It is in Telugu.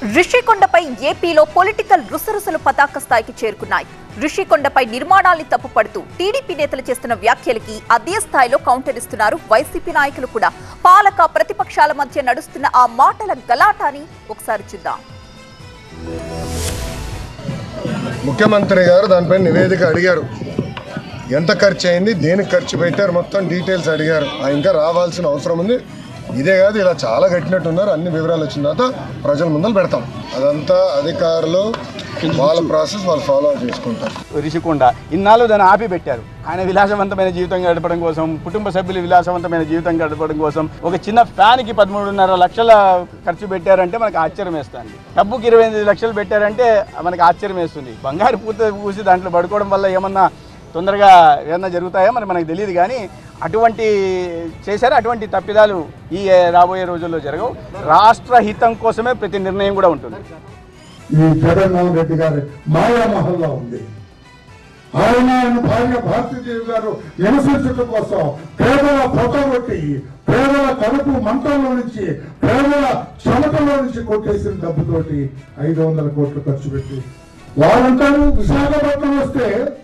రిషికొండపై ఏపీలో పొలిటికల్ రుసరుసలు పతాక స్థాయికి చేరుకున్నాయి రిషికొండపై నిర్మాణాల్ని తప్పుపడుతూ టీడీపీ నేతలు చేస్తున్న వ్యాఖ్యలకి అదే స్థాయిలో కౌంటర్ ఇస్తున్నారు వైసీపీ నాయకులు కూడా పాలక ప్రతిపక్షాల మధ్య నడుస్తున్న ఆ మాటల గలాటాని ఒకసారి చూద్దాం ముఖ్యమంత్రి గారు దానిపై నివేదిక అడిగారు ఎంత ఖర్చు అయింది దేనికి ఖర్చు పెట్టారు మొత్తం డీటెయిల్స్ అడిగారు ఆ ఇంకా రావాల్సిన అవసరం ఉంది ఇదే కాదు ఇలా చాలా కట్టినట్టున్నారు అన్ని వివరాలు వచ్చిన తర్వాత ప్రజల ముందర పెడతాం అదంతా అధికారులు వాళ్ళ ప్రాసెస్ వాళ్ళు ఫాలో చేసుకుంటారు రిషికొండ ఇన్నాళ్ళు దాన్ని ఆపి పెట్టారు ఆయన విలాసవంతమైన జీవితం గడపడం కోసం కుటుంబ సభ్యులు విలాసవంతమైన జీవితం గడపడం కోసం ఒక చిన్న ఫ్యాన్కి పదమూడున్నర లక్షల ఖర్చు పెట్టారంటే మనకు ఆశ్చర్యం వేస్తుంది డబ్బుకి ఇరవై ఎనిమిది లక్షలు పెట్టారంటే మనకు ఆశ్చర్యం వేస్తుంది బంగారు పూత పూసి దాంట్లో పడుకోవడం వల్ల ఏమన్నా తొందరగా ఏమన్నా జరుగుతాయో మరి మనకు తెలియదు కానీ అటువంటి చేశారు అటువంటి తప్పిదాలు ఈ రాబోయే రోజుల్లో జరగవు రాష్ట్ర హితం కోసమే ప్రతి నిర్ణయం కూడా ఉంటుంది ఈ జగన్మోహన్ రెడ్డి గారి మాయా మహల్లో ఉంది ఆయన ఆయన భార్య భారతీదేవి గారు నివసించడం కోసం పేదల పొట్టగొట్టి పేదల కడుపు మంటల్లో నుంచి పేదల చెమటలో నుంచి కొట్టేసిన డబ్బుతోటి ఐదు వందల కోట్లు ఖర్చు పెట్టి వాళ్ళంటారు విశాఖపట్నం వస్తే